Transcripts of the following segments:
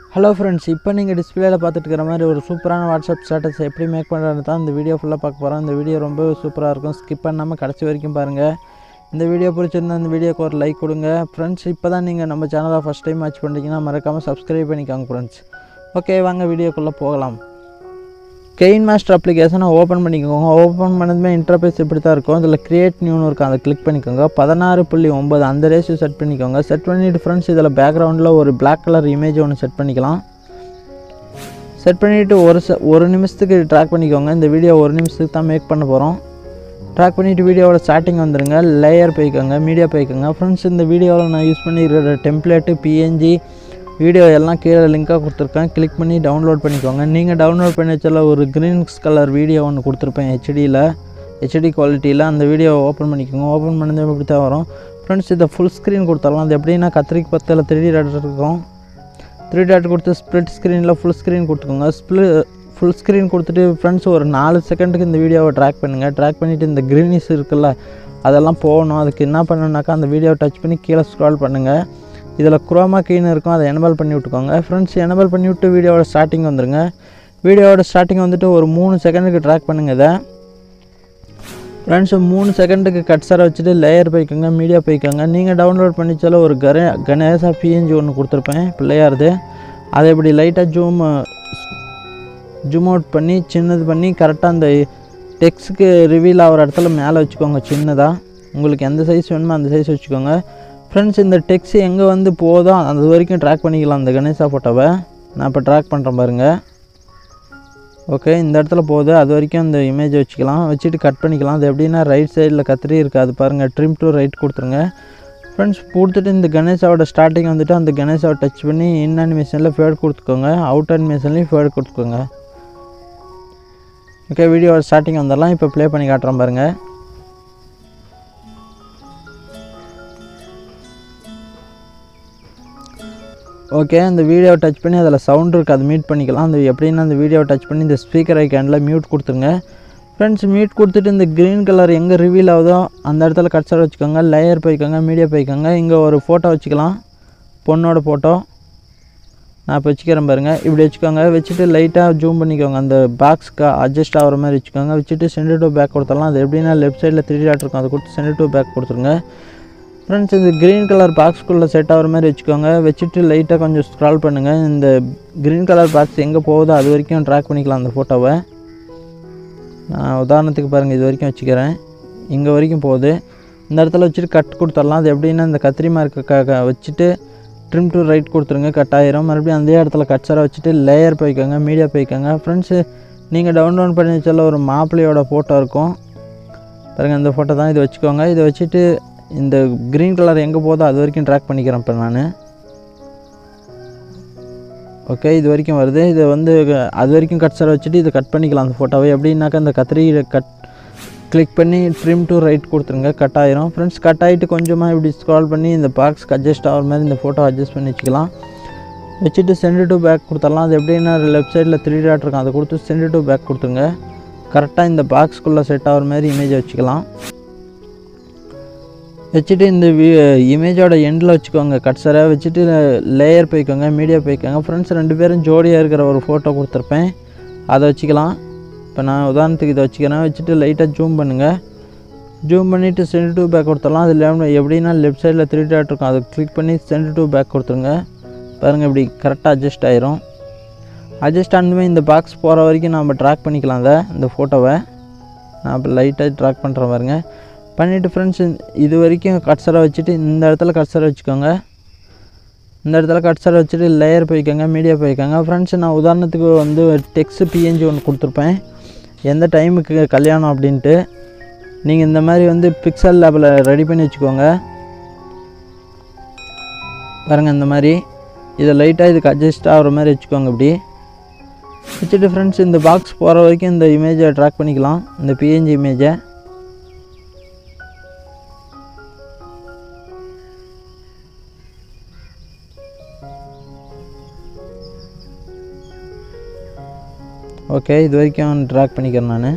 hello friends இப்போ நீங்கள் டிஸ்பிளேல பார்த்துட்டு இருக்கிற மாதிரி ஒரு சூப்பரான வாட்ஸ்அப் ஸ்டேட்டஸ் எப்படி மேக் பண்ணுறது தான் இந்த வீடியோ ஃபுல்லாக பார்க்க போகிறோம் இந்த வீடியோ ரொம்ப சூப்பராக இருக்கும் ஸ்கிப் பண்ணாமல் கடைசி வரைக்கும் பாருங்கள் இந்த வீடியோ பிடிச்சிருந்தா இந்த வீடியோக்கு ஒரு லைக் கொடுங்க ஃப்ரெண்ட்ஸ் இப்போ தான் நீங்கள் நம்ம சேனலை ஃபஸ்ட் டைம் வாட்ச் பண்ணுறீங்கன்னா மறக்காமல் சப்ஸ்கிரைப் பண்ணிக்கோங்க ஃப்ரெண்ட்ஸ் ஓகே வாங்க வீடியோக்குள்ளே போகலாம் கெயின் மாஸ்டர் அப்ளிகேஷனை ஓப்பன் பண்ணிக்கோங்க ஓப்பன் பண்ணதுமே இன்டர்பேஸ் இப்படி தான் இருக்கும் இதில் கிரியேட் நியூன்னு இருக்கும் அதை கிளிக் பண்ணிக்கோங்க பதினாறு புள்ளி ஒம்பது அந்த ரேஷியோ செட் பண்ணிக்கோங்க செட் பண்ணிவிட்டு ஃப்ரெண்ட்ஸ் இதில் பேக்ரவுண்டில் ஒரு Black கலர் இமேஜ் ஒன்று செட் பண்ணிக்கலாம் செட் பண்ணிவிட்டு ஒரு செ ஒரு நிமிஷத்துக்கு ட்ராக் பண்ணிக்கோங்க இந்த வீடியோ ஒரு நிமிஷத்துக்கு தான் மேக் பண்ண போகிறோம் ட்ராக் பண்ணிவிட்டு வீடியோவோட ஸ்டார்டிங் வந்துருங்க லேயர் போய்க்கோங்க மீடியா போய்க்கோங்க ஃப்ரெண்ட்ஸ் இந்த வீடியோவில் நான் யூஸ் பண்ணியிருக்கிற டெம்ப்ளேட்டு பிஎன்ஜி வீடியோ எல்லாம் கீழே லிங்காக கொடுத்துருக்கேன் கிளிக் பண்ணி டவுன்லோட் பண்ணிக்கோங்க நீங்கள் டவுன்லோட் பண்ணி வச்சால ஒரு க்ரீன்ஸ் கலர் வீடியோ ஒன்று கொடுத்துருப்பேன் ஹெச்டியில் ஹெச்டி குவாலிட்டியில் அந்த வீடியோவை ஓப்பன் பண்ணிக்கோங்க ஓப்பன் பண்ணது இப்படி தான் வரும் ஃப்ரெண்ட்ஸ் இதை ஃபுல் ஸ்க்ரீன் கொடுத்துடலாம் அது எப்படின்னா கத்திரிக்கு பத்தில் த்ரீ டாட் இருக்கும் த்ரீ டாட் கொடுத்து ஸ்ப்ளிட் ஸ்க்ரீனில் ஃபுல் ஸ்க்ரீன் கொடுத்துக்கோங்க ஸ்ப்ளி ஃபுல் ஸ்க்ரீன் கொடுத்துட்டு ஃப்ரெண்ட்ஸ் ஒரு நாலு செகண்டுக்கு இந்த வீடியோவை ட்ராக் பண்ணுங்கள் ட்ராக் பண்ணிவிட்டு இந்த க்ரீனிஸ் இருக்குல்ல அதெல்லாம் போகணும் அதுக்கு என்ன பண்ணணுன்னாக்கா அந்த வீடியோவை டச் பண்ணி கீழே ஸ்க்ரால் பண்ணுங்கள் இதில் குரோமா கீன்னு இருக்கும் அதை எனபிள் பண்ணி விட்டுக்கோங்க ஃப்ரெண்ட்ஸ் எனபிள் பண்ணி விட்டு வீடியோவோட ஸ்டார்டிங் வந்துருங்க வீடியோவோட ஸ்டார்டிங் வந்துட்டு ஒரு மூணு செகண்டுக்கு ட்ராக் பண்ணுங்கள் இதை ஃப்ரெண்ட்ஸ் மூணு செகண்டுக்கு கட்ஸரை வச்சுட்டு லேயர் போய்க்கோங்க மீடியா போய்க்கோங்க நீங்கள் டவுன்லோட் பண்ணிச்சால ஒரு கர கணேசா பிஎன்ஜி ஒன்று கொடுத்துருப்பேன் பிள்ளையாருது அதை இப்படி லைட்டாக ஜூம் ஜூம் அவுட் பண்ணி சின்னது பண்ணி கரெக்டாக அந்த டெக்ஸ்க்கு ரிவீல் ஆகிற இடத்துல மேலே வச்சுக்கோங்க சின்னதாக உங்களுக்கு எந்த சைஸ் வேணுமோ அந்த சைஸ் வச்சுக்கோங்க ஃப்ரெண்ட்ஸ் இந்த டெக்ஸ் எங்கே வந்து போதோ அது வரைக்கும் ட்ராக் பண்ணிக்கலாம் அந்த கணேசா ஃபோட்டோவை நான் இப்போ ட்ராக் பண்ணுறேன் பாருங்கள் ஓகே இந்த இடத்துல போகுது அது வரைக்கும் அந்த இமேஜ் வச்சுக்கலாம் வச்சுட்டு கட் பண்ணிக்கலாம் அது எப்படின்னா ரைட் சைடில் கத்திரி இருக்குது அது பாருங்கள் ட்ரிம் டு ரைட் கொடுத்துருங்க ஃப்ரெண்ட்ஸ் கொடுத்துட்டு இந்த கணேசாவோட ஸ்டார்டிங் வந்துட்டு அந்த கணேசாவை டச் பண்ணி இன் அனிமேஷனில் ஃபேட் கொடுத்துக்கோங்க அவுட் அனிமேஷன்லேயும் ஃபேட் கொடுத்துக்கோங்க ஓகே வீடியோவோட ஸ்டார்டிங் வந்துடலாம் இப்போ ப்ளே பண்ணி காட்டுறேன் பாருங்கள் ஓகே அந்த வீடியோவை டச் பண்ணி அதில் சவுண்ட் இருக்குது அது மியூட் பண்ணிக்கலாம் அந்த எப்படின்னா அந்த வீடியோவை டச் பண்ணி இந்த ஸ்பீக்கர் ஐக்கானில் மியூட் கொடுத்துருங்க ஃப்ரெண்ட்ஸ் மியூட் கொடுத்துட்டு இந்த க்ரீன் கலர் எங்கே ரிவீல் ஆகுதோ அந்த இடத்துல கட்சர் வச்சுக்கோங்க லேயர் போய்க்கோங்க மீடியா போய்க்கோங்க இங்கே ஒரு ஃபோட்டோ வச்சுக்கலாம் பொண்ணோட ஃபோட்டோ நான் இப்போ வச்சுக்கிறேன் பாருங்கள் இப்படி வச்சுக்கோங்க வச்சுட்டு லைட்டாக ஜூம் பண்ணிக்கோங்க அந்த பாக்ஸ்க்கு அட்ஜஸ்ட் ஆகிற மாதிரி வச்சுக்கோங்க வச்சுட்டு சென்டர் டு பேக் கொடுத்துடலாம் அது எப்படின்னா லெஃப்ட் சைடில் த்ரீ டாட் இருக்கும் அதை கொடுத்து சென்டர் டு பேக் கொடுத்துருங்க ஃப்ரெண்ட்ஸ் இந்த க்ரீன் கலர் பாக்ஸ்குள்ளே செட் ஆகிற மாதிரி வச்சுக்கோங்க வச்சுட்டு லைட்டாக கொஞ்சம் ஸ்க்ரால் பண்ணுங்கள் இந்த க்ரீன் கலர் பாக்ஸ் எங்கே போகுதோ அது வரைக்கும் ட்ராக் பண்ணிக்கலாம் அந்த ஃபோட்டோவை நான் உதாரணத்துக்கு பாருங்கள் இது வரைக்கும் வச்சுக்கிறேன் இங்கே வரைக்கும் போகுது இந்த இடத்துல வச்சுட்டு கட் கொடுத்துடலாம் அது எப்படின்னா இந்த கத்திரி மார்க்கு க க வச்சுட்டு ட்ரிம் டு ரைட் கொடுத்துருங்க கட் ஆயிரும் மறுபடியும் அதே இடத்துல கட்சரை வச்சுட்டு லேயர் போய்க்கோங்க மீடியா போய்க்கோங்க ஃப்ரெண்ட்ஸு நீங்கள் டவுன்லோட் பண்ணி வச்சால ஒரு மாப்பிள்ளையோட ஃபோட்டோ இருக்கும் பாருங்கள் இந்த ஃபோட்டோ தான் இதை வச்சுக்கோங்க இதை வச்சுட்டு இந்த க்ரீன் கலர் எங்கே போதோ அது வரைக்கும் ட்ராக் பண்ணிக்கிறேன் இப்போ நான் ஓகே இது வரைக்கும் வருது இதை வந்து அது வரைக்கும் கட்சரை வச்சுட்டு இதை கட் பண்ணிக்கலாம் அந்த ஃபோட்டோவை எப்படின்னாக்கா இந்த கத்திரி கட் கிளிக் பண்ணி ட்ரிம் டு ரைட் கொடுத்துருங்க கட் ஆயிரும் ஃப்ரெண்ட்ஸ் கட் ஆகிட்டு கொஞ்சமாக இப்படி ஸ்க்ரால் பண்ணி இந்த பாக்ஸ்க்கு அட்ஜஸ்ட் ஆகிற மாதிரி இந்த ஃபோட்டோ அட்ஜஸ்ட் பண்ணி வச்சுக்கலாம் வச்சுட்டு சென்ட் டு பேக் கொடுத்துடலாம் அது எப்படின்னா லெஃப்ட் சைடில் த்ரீ டாட் இருக்கும் அதை கொடுத்து சென்ட் டு பேக் கொடுத்துருங்க கரெக்டாக இந்த பாக்ஸ்க்குள்ளே செட் ஆகிற மாதிரி இமேஜை வச்சுக்கலாம் வச்சுட்டு இந்த இமேஜோட எண்டில் வச்சுக்கோங்க கட்ஸரை வச்சுட்டு லேயர் போய்க்கோங்க மீடியா போய்க்கோங்க ஃப்ரெண்ட்ஸ் ரெண்டு பேரும் ஜோடியாக இருக்கிற ஒரு ஃபோட்டோ கொடுத்துருப்பேன் அதை வச்சுக்கலாம் இப்போ நான் உதாரணத்துக்கு இதை வச்சுக்கிறேன் வச்சுட்டு லைட்டாக ஜூம் பண்ணுங்கள் ஜூம் பண்ணிவிட்டு சென்ட் டூ பேக் கொடுத்துடலாம் அதில் எப்படின்னா லெஃப்ட் சைடில் த்ரீ டாட் இருக்கும் அதை கிளிக் பண்ணி சென்ட் டூ பேக் கொடுத்துருங்க பாருங்கள் இப்படி கரெக்டாக அட்ஜஸ்ட் ஆயிரும் அட்ஜஸ்ட் ஆனதுமே இந்த பாக்ஸ் போகிற வரைக்கும் நம்ம ட்ராக் பண்ணிக்கலாம் அதை இந்த ஃபோட்டோவை நான் இப்போ லைட்டாக ட்ராக் பண்ணுறேன் பாருங்க பண்ணிவிட்டு ஃப்ரெண்ட்ஸ் இது வரைக்கும் கட்சரை வச்சுட்டு இந்த இடத்துல கட்சரை வச்சுக்கோங்க இந்த இடத்துல கட்சரை வச்சுட்டு லேயர் போய்க்கோங்க மீடியா போய்க்கோங்க ஃப்ரெண்ட்ஸ் நான் உதாரணத்துக்கு வந்து டெக்ஸ்ட் பிஎன்ஜி ஒன்று கொடுத்துருப்பேன் எந்த டைமுக்கு கல்யாணம் அப்படின்ட்டு நீங்கள் இந்த மாதிரி வந்து பிக்சல் லேபில் ரெடி பண்ணி வச்சுக்கோங்க பாருங்கள் இந்த மாதிரி இதை லைட்டாக இதுக்கு அட்ஜஸ்ட் ஆகிற மாதிரி வச்சுக்கோங்க இப்படி வச்சுட்டு ஃப்ரெண்ட்ஸ் இந்த பாக்ஸ் போகிற வரைக்கும் இந்த இமேஜை ட்ராக் பண்ணிக்கலாம் இந்த பிஎன்ஜி இமேஜை ஓகே இது வரைக்கும் ட்ராக் பண்ணிக்கிறேன் நான்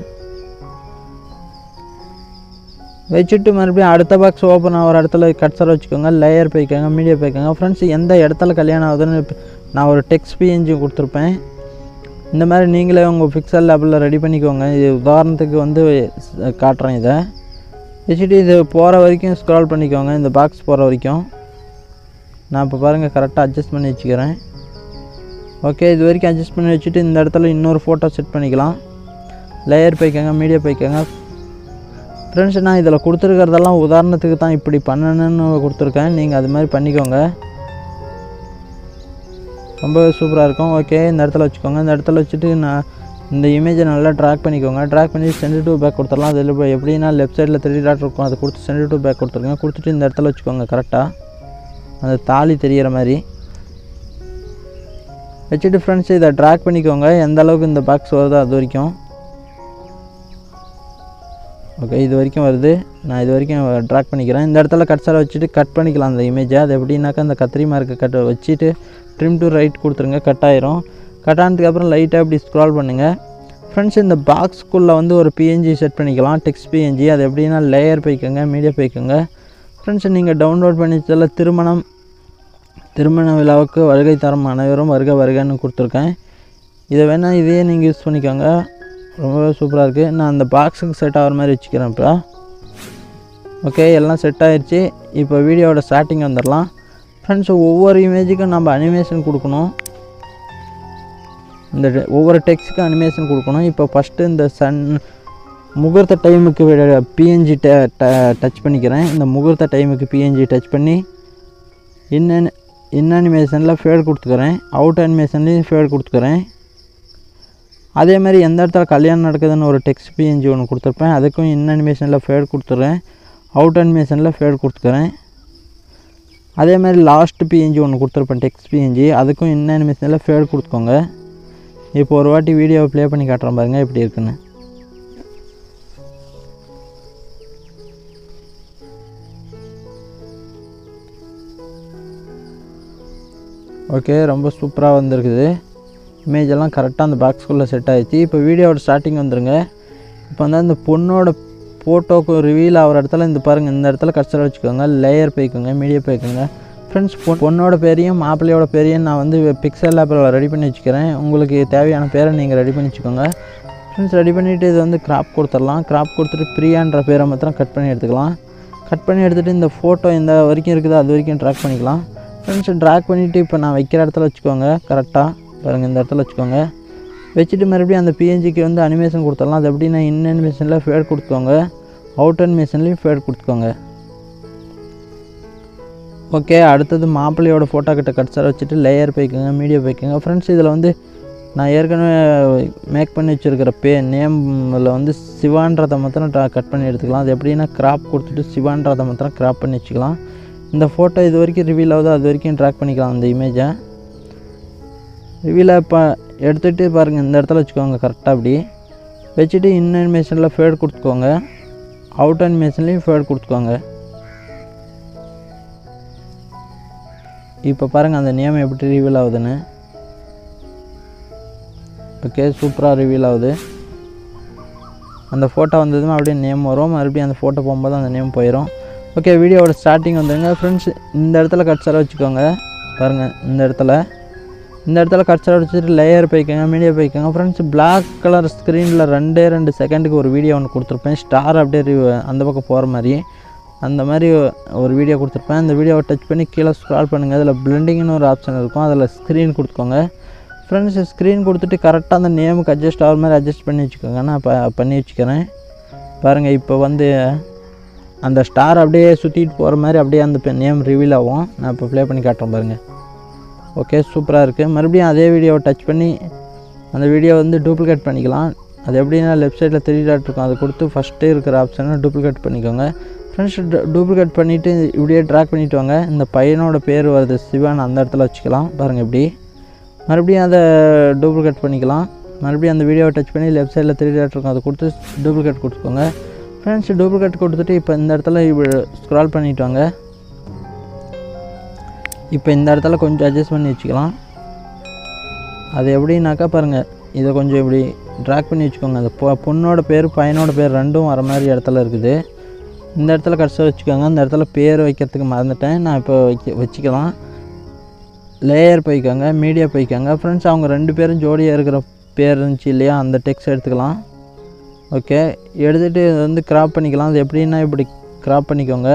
வச்சுட்டு மறுபடியும் அடுத்த பாக்ஸ் ஓப்பன் ஆகிற இடத்துல கட்சரை வச்சுக்கோங்க லேயர் போய்க்கோங்க மீடியா போய்க்கோங்க ஃப்ரெண்ட்ஸ் எந்த இடத்துல கல்யாணம் ஆகுதுன்னு நான் ஒரு டெக்ஸ்ட் பிஎன்ஜி கொடுத்துருப்பேன் இந்த மாதிரி நீங்களே உங்கள் பிக்சல் லேபில் ரெடி பண்ணிக்கோங்க இது உதாரணத்துக்கு வந்து ஸ்- காட்டுறேன் இதை வச்சுட்டு இது போகிற வரைக்கும் ஸ்க்ரால் பண்ணிக்கோங்க இந்த பாக்ஸ் போகிற வரைக்கும் நான் இப்போ பாருங்கள் கரெக்டாக அட்ஜஸ்ட் பண்ணி வச்சுக்கிறேன் ஓகே இது வரைக்கும் அட்ஜஸ்ட் பண்ணி வச்சுட்டு இந்த இடத்துல இன்னொரு ஃபோட்டோ செட் பண்ணிக்கலாம் லேயர் போய்க்கோங்க மீடியா போய்க்கோங்க ஃப்ரெண்ட்ஸ் நான் இதில் கொடுத்துருக்கறதெல்லாம் உதாரணத்துக்கு தான் இப்படி பண்ணணும்னு கொடுத்துருக்கேன் நீங்கள் அது மாதிரி பண்ணிக்கோங்க ரொம்ப சூப்பராக இருக்கும் ஓகே இந்த இடத்துல வச்சுக்கோங்க இந்த இடத்துல வச்சுட்டு நான் இந்த இமேஜை நல்லா ட்ராக் பண்ணிக்கோங்க ட்ராக் பண்ணி சென்ட் டு பேக் கொடுத்துடலாம் அதில் இப்போ எப்படின்னா லெஃப்ட் சைடில் த்ரீ டாட் இருக்கும் அதை கொடுத்து சென்ட் டு பேக் கொடுத்துருங்க கொடுத்துட்டு இந்த இடத்துல வச்சுக்கோங்க கரெக்டாக அந்த தாலி தெரிகிற மாதிரி வச்சுட்டு ஃப்ரெண்ட்ஸ் இதை ட்ராக் பண்ணிக்கோங்க எந்த அளவுக்கு இந்த பாக்ஸ் வருதோ அது வரைக்கும் ஓகே இது வரைக்கும் வருது நான் இது வரைக்கும் ட்ராக் பண்ணிக்கிறேன் இந்த இடத்துல கட்சாரை வச்சுட்டு கட் பண்ணிக்கலாம் அந்த இமேஜை அது எப்படின்னாக்கா அந்த கத்திரி மார்க்கு கட் வச்சுட்டு ட்ரிம் டு ரைட் கொடுத்துருங்க கட் ஆயிரும் கட் ஆனதுக்கப்புறம் லைட்டாக இப்படி ஸ்க்ரால் பண்ணுங்கள் ஃப்ரெண்ட்ஸ் இந்த பாக்ஸ்க்குள்ளே வந்து ஒரு பிஎன்ஜி செட் பண்ணிக்கலாம் டெக்ஸ்ட் பிஎன்ஜி அது எப்படின்னா லேயர் போய்க்கோங்க மீடியா போய்க்கோங்க ஃப்ரெண்ட்ஸ் நீங்கள் டவுன்லோட் பண்ணி வச்சதில் திருமணம் திருமண விழாவுக்கு வருகை தரும் அனைவரும் வருக வருகன்னு கொடுத்துருக்கேன் இதை வேணால் இதையே நீங்கள் யூஸ் பண்ணிக்கோங்க ரொம்பவே சூப்பராக இருக்குது நான் அந்த பாக்ஸுக்கு செட் ஆகிற மாதிரி வச்சுக்கிறேன் இப்போ ஓகே எல்லாம் செட் ஆயிடுச்சு இப்போ வீடியோவோட ஸ்டார்டிங் வந்துடலாம் ஃப்ரெண்ட்ஸ் ஒவ்வொரு இமேஜுக்கும் நம்ம அனிமேஷன் கொடுக்கணும் இந்த டெ- ஒவ்வொரு டெக்ஸ்ட்டுக்கும் அனிமேஷன் கொடுக்கணும் இப்போ ஃபஸ்ட்டு இந்த சன் முகூர்த்த டைமுக்கு பிஎன்ஜி டச் பண்ணிக்கிறேன் இந்த முகூர்த்த டைமுக்கு பிஎன்ஜி டச் பண்ணி இன்ன இன் அனிமேஷனில் ஃபேட் கொடுத்துக்கிறேன் அவுட் அனிமேஷன்லேயும் ஃபேட் கொடுத்துக்கிறேன் அதே மாதிரி எந்த இடத்துல கல்யாணம் நடக்குதுன்னு ஒரு டெக்ஸ்ட் பிஎன்ஜி ஒன்று கொடுத்துருப்பேன் அதுக்கும் இன் அனிமேஷனில் ஃபேட் கொடுத்துட்றேன் அவுட் அனிமேஷனில் ஃபேட் கொடுத்துக்கிறேன் அதே மாதிரி லாஸ்ட் பிஎன்ஜி ஒன்று கொடுத்துருப்பேன் டெக்ஸ்ட் பிஎன்ஜி அதுக்கும் இன் அனிமேஷனில் ஃபேட் கொடுத்துக்கோங்க இப்போ ஒரு வாட்டி வீடியோவை ப்ளே பண்ணி காட்டுறேன் பாருங்கள் எப்படி இருக்குன்னு ஓகே ரொம்ப சூப்பராக வந்திருக்குது இமேஜ் எல்லாம் கரெக்டாக அந்த பாக்ஸ்குள்ளே செட் ஆயிடுச்சு இப்போ வீடியோவோட ஸ்டார்டிங் வந்துருங்க இப்போ வந்து அந்த பொண்ணோட ஃபோட்டோக்கு ரிவீல் ஆகிற இடத்துல இந்த பாருங்கள் இந்த இடத்துல கஷ்டம் வச்சுக்கோங்க லேயர் போய்க்கோங்க மீடியா போய்க்கோங்க ஃப்ரெண்ட்ஸ் பொ பொண்ணோட பேரையும் மாப்பிள்ளையோட பேரையும் நான் வந்து பிக்சல் ஆப்பில் ரெடி பண்ணி வச்சுக்கிறேன் உங்களுக்கு தேவையான பேரை நீங்கள் ரெடி பண்ணி வச்சுக்கோங்க ஃப்ரெண்ட்ஸ் ரெடி பண்ணிவிட்டு இது வந்து கிராப் கொடுத்துடலாம் கிராப் கொடுத்துட்டு பிரியான்ற பேரை மாத்திரம் கட் பண்ணி எடுத்துக்கலாம் கட் பண்ணி எடுத்துகிட்டு இந்த ஃபோட்டோ எந்த வரைக்கும் இருக்குதோ அது வரைக்கும் ட்ராக் பண்ணிக்கலாம் ஃப்ரெண்ட்ஸ் ட்ராக் பண்ணிவிட்டு இப்போ நான் வைக்கிற இடத்துல வச்சுக்கோங்க கரெக்டாக பாருங்கள் இந்த இடத்துல வச்சுக்கோங்க வச்சுட்டு மறுபடியும் அந்த பிஎன்ஜிக்கு வந்து அனிமேஷன் கொடுத்துடலாம் அது எப்படின்னா இன் அனிமேஷனில் ஃபேட் கொடுத்துக்கோங்க அவுட் அனிமேஷன்லேயும் ஃபேட் கொடுத்துக்கோங்க ஓகே அடுத்தது மாப்பிள்ளையோட ஃபோட்டோ கிட்ட கட்சார வச்சுட்டு லேயர் போய்க்கோங்க மீடியா போய்க்கோங்க ஃப்ரெண்ட்ஸ் இதில் வந்து நான் ஏற்கனவே மேக் பண்ணி வச்சுருக்கிற பே நேமில் வந்து சிவான்றதை மாத்திரம் கட் பண்ணி எடுத்துக்கலாம் அது எப்படின்னா கிராப் கொடுத்துட்டு சிவான்றதை மாத்திரம் கிராப் பண்ணி வச்சுக்கலாம் இந்த ஃபோட்டோ இது வரைக்கும் ரிவீல் ஆகுதோ அது வரைக்கும் ட்ராக் பண்ணிக்கலாம் அந்த இமேஜை ரிவீலை இப்போ எடுத்துகிட்டு பாருங்கள் இந்த இடத்துல வச்சுக்கோங்க கரெக்டாக அப்படி வச்சுட்டு இன் அனிமேஷனில் ஃபேட் கொடுத்துக்கோங்க அவுட் அனிமேஷன்லேயும் ஃபேட் கொடுத்துக்கோங்க இப்போ பாருங்கள் அந்த நேம் எப்படி ரிவீல் ஆகுதுன்னு ஓகே சூப்பராக ரிவீல் ஆகுது அந்த ஃபோட்டோ வந்ததுமே அப்படியே நேம் வரும் மறுபடியும் அந்த ஃபோட்டோ போகும்போது அந்த நேம் போயிடும் ஓகே வீடியோவோட ஸ்டார்டிங் வந்துருங்க ஃப்ரெண்ட்ஸ் இந்த இடத்துல கட்சரை வச்சுக்கோங்க பாருங்கள் இந்த இடத்துல இந்த இடத்துல கட்சரை வச்சுட்டு லேயர் போய்க்கோங்க மீடியா போய்க்கோங்க ஃப்ரெண்ட்ஸ் Black கலர் ஸ்க்ரீனில் ரெண்டே ரெண்டு செகண்டுக்கு ஒரு வீடியோ ஒன்று கொடுத்துருப்பேன் ஸ்டார் அப்படியே ரி- அந்த பக்கம் போகிற மாதிரி அந்த மாதிரி ஒரு வீடியோ கொடுத்துருப்பேன் அந்த வீடியோவை டச் பண்ணி கீழே ஸ்க்ரால் பண்ணுங்கள் அதில் பிளெண்டிங்னு ஒரு ஆப்ஷன் இருக்கும் அதில் ஸ்க்ரீன் கொடுத்துக்கோங்க ஃப்ரெண்ட்ஸ் ஸ்க்ரீன் கொடுத்துட்டு கரெக்டாக அந்த நேமுக்கு அட்ஜஸ்ட் ஆகிற மாதிரி அட்ஜஸ்ட் பண்ணி வச்சுக்கோங்க நான் ப பண்ணி வச்சுக்கிறேன் பாருங்கள் இப்போ வந்து அந்த ஸ்டார் அப்படியே சுற்றிட்டு போகிற மாதிரி அப்படியே அந்த நேம் ரிவீல் ஆகும் நான் இப்போ ப்ளே பண்ணி காட்டுறேன் பாருங்கள் ஓகே சூப்பராக இருக்குது மறுபடியும் அதே வீடியோவை டச் பண்ணி அந்த வீடியோ வந்து டூப்ளிகேட் பண்ணிக்கலாம் அது எப்படின்னா லெஃப்ட் சைடில் த்ரீ டாட் இருக்கும் அதை கொடுத்து ஃபஸ்ட்டு இருக்கிற ஆப்ஷனை டூப்ளிகேட் பண்ணிக்கோங்க ஃப்ரெண்ட்ஸ் டூப்ளிகேட் பண்ணிவிட்டு இப்படியே ட்ராக் பண்ணிட்டு வாங்க இந்த பையனோட பேர் வருது சிவன் அந்த இடத்துல வச்சுக்கலாம் பாருங்கள் இப்படி மறுபடியும் அதை டூப்ளிகேட் பண்ணிக்கலாம் மறுபடியும் அந்த வீடியோவை டச் பண்ணி லெஃப்ட் சைடில் த்ரீ டாட் இருக்கும் அதை கொடுத்து டூப்ளிகேட் கொடுத்துக்கோங்க ஃப்ரெண்ட்ஸ் டூப்ளிகேட் கொடுத்துட்டு இப்போ இந்த இடத்துல ஸ்க்ரால் பண்ணிட்டு வாங்க இப்போ இந்த இடத்துல கொஞ்சம் அட்ஜஸ்ட் பண்ணி வச்சுக்கலாம் அது எப்படின்னாக்கா பாருங்கள் இதை கொஞ்சம் இப்படி ட்ராக் பண்ணி வச்சுக்கோங்க அந்த பொ பொண்ணோட பேர் பையனோட பேர் ரெண்டும் வர மாதிரி இடத்துல இருக்குது இந்த இடத்துல கடைசியாக வச்சுக்கோங்க அந்த இடத்துல பேர் வைக்கிறதுக்கு மறந்துட்டேன் நான் இப்போ வைக்க வச்சுக்கலாம் லேயர் போய்க்கோங்க மீடியா போய்க்கோங்க ஃப்ரெண்ட்ஸ் அவங்க ரெண்டு பேரும் ஜோடியாக இருக்கிற பேர் இருந்துச்சு இல்லையா அந்த டெக்ஸ்ட் எடுத்துக்கலாம் ஓகே எடுத்துகிட்டு இது வந்து கிராப் பண்ணிக்கலாம் அது எப்படின்னா இப்படி கிராப் பண்ணிக்கோங்க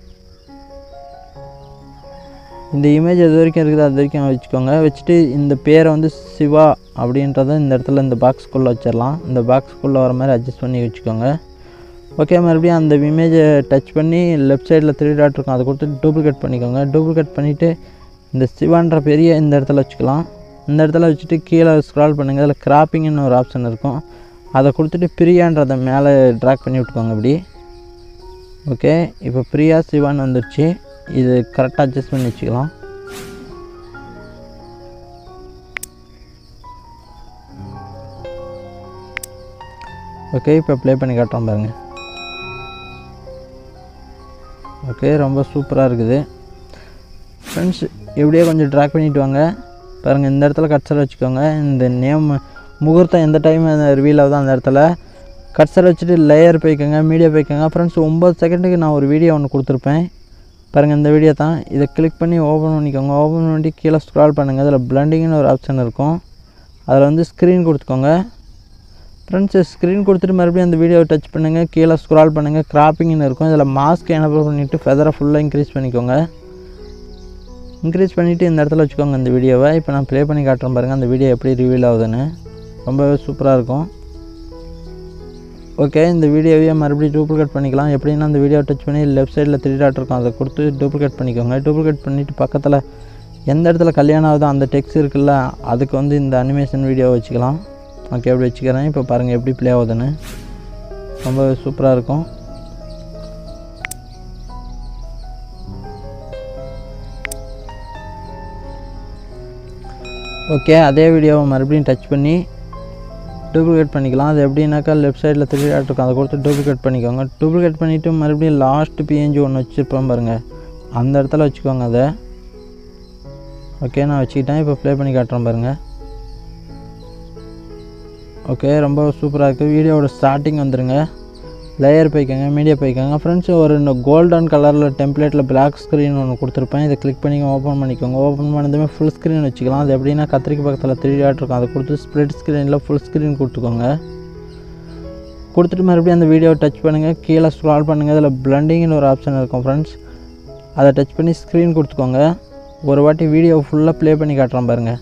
இந்த இமேஜ் எது வரைக்கும் இருக்குது அது வரைக்கும் வச்சுக்கோங்க வச்சுட்டு இந்த பேரை வந்து சிவா அப்படின்றத இந்த இடத்துல இந்த பாக்ஸ்குள்ளே வச்சிடலாம் இந்த பாக்ஸ்குள்ளே வர மாதிரி அட்ஜஸ்ட் பண்ணி வச்சுக்கோங்க ஓகே மறுபடியும் அந்த இமேஜை டச் பண்ணி லெஃப்ட் சைடில் த்ரீ டாட் இருக்கும் அதை கொடுத்து டூப்ளிகேட் பண்ணிக்கோங்க டூப்ளிகேட் பண்ணிவிட்டு இந்த சிவான்ற பெரிய இந்த இடத்துல வச்சுக்கலாம் இந்த இடத்துல வச்சுட்டு கீழே ஸ்க்ரால் பண்ணுங்கள் அதில் கிராப்பிங்னு ஒரு ஆப்ஷன் இருக்கும் அதை கொடுத்துட்டு பிரியான்றதை மேலே ட்ராக் பண்ணி விட்டுக்கோங்க இப்படி ஓகே இப்போ பிரியா சிவான்னு வந்துருச்சு இது கரெக்டாக அட்ஜஸ்ட் பண்ணி வச்சுக்கலாம் ஓகே இப்போ ப்ளே பண்ணி காட்டுறோம் பாருங்கள் ஓகே ரொம்ப சூப்பராக இருக்குது ஃப்ரெண்ட்ஸ் எப்படியே கொஞ்சம் ட்ராக் பண்ணிட்டு வாங்க பாருங்கள் இந்த இடத்துல கட்சர் வச்சுக்கோங்க இந்த நேம் முகூர்த்தம் எந்த டைம் ரிவீல் ஆகுதோ அந்த இடத்துல கட்சர் வச்சுட்டு லேயர் போய்க்கோங்க மீடியா போய்க்கோங்க ஃப்ரெண்ட்ஸ் ஒம்பது செகண்டுக்கு நான் ஒரு வீடியோ ஒன்று கொடுத்துருப்பேன் பாருங்கள் இந்த வீடியோ தான் இதை கிளிக் பண்ணி ஓப்பன் பண்ணிக்கோங்க ஓப்பன் பண்ணி கீழே ஸ்க்ரால் பண்ணுங்கள் அதில் பிளண்டிங்னு ஒரு ஆப்ஷன் இருக்கும் அதில் வந்து ஸ்க்ரீன் கொடுத்துக்கோங்க ஃப்ரெண்ட்ஸ் ஸ்க்ரீன் கொடுத்துட்டு மறுபடியும் அந்த வீடியோவை டச் பண்ணுங்கள் கீழே ஸ்க்ரால் பண்ணுங்கள் கிராப்பிங்னு இருக்கும் இதில் மாஸ்க் எனபிள் பண்ணிவிட்டு ஃபெதரை ஃபுல்லாக இன்க்ரீஸ் பண்ணிக்கோங்க இன்க்ரீஸ் பண்ணிவிட்டு இந்த இடத்துல வச்சுக்கோங்க இந்த வீடியோவை இப்போ நான் ப்ளே பண்ணி காட்டுறேன் பாருங்கள் அந்த வீடியோ எப்படி ரிவீல் ஆகுதுன்னு ரொம்பவே சூப்பராக இருக்கும் ஓகே இந்த வீடியோவையே மறுபடியும் டூப்ளிகேட் பண்ணிக்கலாம் எப்படின்னா அந்த வீடியோ டச் பண்ணி லெஃப்ட் சைடில் த்ரீ டாட் இருக்கும் அதை கொடுத்து டூப்ளிகேட் பண்ணிக்கோங்க டூப்ளிகேட் பண்ணிவிட்டு பக்கத்தில் எந்த இடத்துல கல்யாணம் ஆகுதோ அந்த டெக்ஸ்ட் இருக்குல்ல அதுக்கு வந்து இந்த அனிமேஷன் வீடியோ வச்சுக்கலாம் ஓகே எப்படி வச்சுக்கிறேன் இப்போ பாருங்கள் எப்படி ப்ளே ஆகுதுன்னு ரொம்ப சூப்பராக இருக்கும் ஓகே அதே வீடியோவை மறுபடியும் டச் பண்ணி டூப்ளிகேட் பண்ணிக்கலாம் அது எப்படின்னாக்கா லெஃப்ட் சைடில் த்ரீ டாட் இருக்கும் அதை கொடுத்து டூப்ளிகேட் பண்ணிக்கோங்க டூப்ளிகேட் பண்ணிவிட்டு மறுபடியும் லாஸ்ட் பிஎன்ஜி ஒன்று வச்சுருப்போம் பாருங்கள் அந்த இடத்துல வச்சுக்கோங்க அதை ஓகே நான் வச்சுக்கிட்டேன் இப்போ ப்ளே பண்ணி காட்டுறேன் பாருங்கள் ஓகே ரொம்ப சூப்பராக இருக்குது வீடியோவோட ஸ்டார்டிங் வந்துருங்க லேயர் போய்க்கோங்க மீடியா போய்க்கோங்க ஃப்ரெண்ட்ஸ் ஒரு இந்த கோல்டன் கலரில் டெம்ப்ளேட்டில் பிளாக் ஸ்க்ரீன் ஒன்று கொடுத்துருப்பேன் இதை கிளிக் பண்ணி ஓப்பன் பண்ணிக்கோங்க ஓப்பன் பண்ணதுமே ஃபுல் ஸ்க்ரீன் வச்சுக்கலாம் அது எப்படின்னா கத்திரிக்கை பக்கத்தில் த்ரீ டாட் இருக்கும் அதை கொடுத்து ஸ்ப்ளிட் ஸ்க்ரீனில் ஃபுல் ஸ்க்ரீன் கொடுத்துக்கோங்க கொடுத்துட்டு மறுபடியும் அந்த வீடியோவை டச் பண்ணுங்கள் கீழே ஸ்க்ரால் பண்ணுங்கள் அதில் பிளண்டிங்னு ஒரு ஆப்ஷன் இருக்கும் ஃப்ரெண்ட்ஸ் அதை டச் பண்ணி ஸ்க்ரீன் கொடுத்துக்கோங்க ஒரு வாட்டி வீடியோ ஃபுல்லாக ப்ளே பண்ணி காட்டுறேன் பாருங்கள்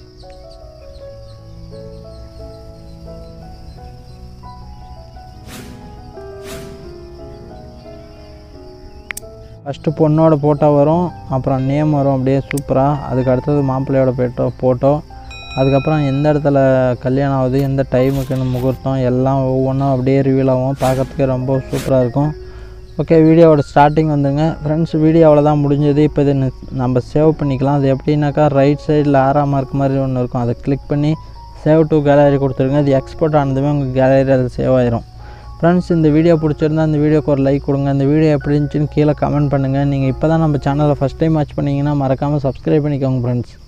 ஃபஸ்ட்டு பொண்ணோட ஃபோட்டோ வரும் அப்புறம் நேம் வரும் அப்படியே சூப்பராக அதுக்கு அடுத்தது மாப்பிள்ளையோட ஃபோட்டோ ஃபோட்டோ அதுக்கப்புறம் எந்த இடத்துல கல்யாணம் ஆகுது எந்த டைமுக்கு முகூர்த்தம் எல்லாம் ஒவ்வொன்றும் அப்படியே ரிவீல் ஆகும் பார்க்கறதுக்கே ரொம்ப சூப்பராக இருக்கும் ஓகே வீடியோவோட ஸ்டார்டிங் வந்துங்க ஃப்ரெண்ட்ஸ் வீடியோ அவ்வளோதான் முடிஞ்சது இப்போ இது ந- நம்ம சேவ் பண்ணிக்கலாம் அது எப்படின்னாக்கா ரைட் சைடில் ஆறாம் மார்க் மாதிரி ஒன்று இருக்கும் அதை கிளிக் பண்ணி சேவ் டு கேலரி கொடுத்துருங்க அது எக்ஸ்போர்ட் ஆனதுமே உங்கள் கேலரி அது சேவ் ஆயிரும் ஃப்ரெண்ட்ஸ் இந்த வீடியோ பிடிச்சிருந்தா இந்த வீடியோக்கு ஒரு லைக் கொடுங்க இந்த வீடியோ எப்படி இருந்துச்சுன்னு கீழே கமெண்ட் பண்ணுங்கள் நீங்கள் இப்போ தான் நம்ம சேனலை ஃபஸ்ட் டைம் வாட்ச் பண்ணீங்கன்னா மறக்காமல் சப்ஸ்கிரைப் பண்ணிக்கோங்க ஃப்ரெண்ட்ஸ்